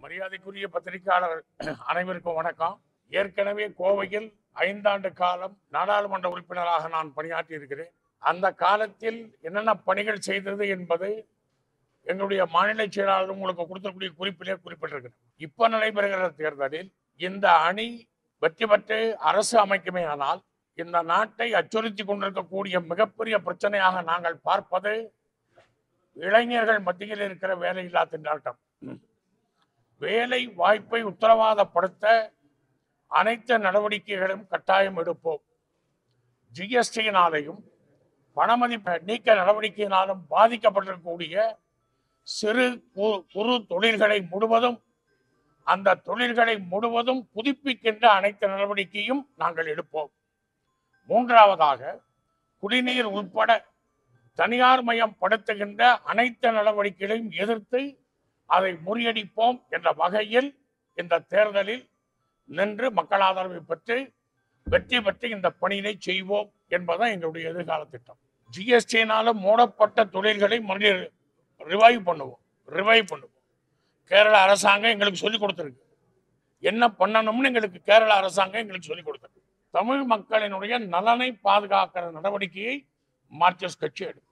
மரியாதைக்குரிய பத்திரிகையாளர் அனைவருக்கும் வணக்கம் ஏற்கனவே கோவையில் ஐந்தாண்டு காலம் நாடாளுமன்ற உறுப்பினராக நான் பணியாற்றி இருக்கிறேன் அந்த காலத்தில் என்னென்ன பணிகள் செய்தது என்பது எங்களுடைய மாநில செயலாளர் உங்களுக்கு கொடுத்தக்கூடிய குறிப்பிலே குறிப்பிட்டிருக்கிறேன் இப்ப நடைபெறுகிற தேர்தலில் இந்த அணி வெற்றி பெற்று அரசு அமைக்குமே ஆனால் இந்த நாட்டை அச்சுறுத்தி கொண்டிருக்கக்கூடிய மிகப்பெரிய பிரச்சனையாக நாங்கள் பார்ப்பது இளைஞர்கள் மத்தியில் இருக்கிற வேலையில்லா திண்டாட்டம் வேலை வாய்ப்பை உத்தரவாதப்படுத்த அனைத்து நடவடிக்கைகளும் கட்டாயம் எடுப்போம் ஜிஎஸ்டியினாலையும் பணமதிப்பு நீக்க நடவடிக்கையினாலும் பாதிக்கப்பட்டிருக்கக்கூடிய சிறு கு- குறு தொழில்களை முழுவதும் அந்த தொழில்களை முழுவதும் புதுப்பிக்கின்ற அனைத்து நடவடிக்கையும் நாங்கள் எடுப்போம் மூன்றாவதாக குடிநீர் உட்பட தனியார் மயம் படுத்துகின்ற அனைத்து நடவடிக்கைகளையும் எதிர்த்து அதை முறியடிப்போம் என்ற வகையில் இந்த தேர்தலில் நின்று மக்கள் ஆதரவை பெற்று வெற்றி பெற்று இந்த பணியினை செய்வோம் என்பதுதான் எங்களுடைய எதிர்கால திட்டம் ஜிஎஸ்டியினால மூடப்பட்ட தொழில்களை மறுபடியும் ரிவைவ் பண்ணுவோம் ரிவைவ் பண்ணுவோம் கேரள அரசாங்கம் எங்களுக்கு சொல்லிக் கொடுத்துருக்கு என்ன பண்ணணும்னு எங்களுக்கு கேரள அரசாங்கம் எங்களுக்கு சொல்லிக் கொடுத்துருக்கு தமிழ் மக்களினுடைய நலனை பாதுகாக்கிற நடவடிக்கையை மார்க்சிஸ்ட் கட்சி எடுக்கும்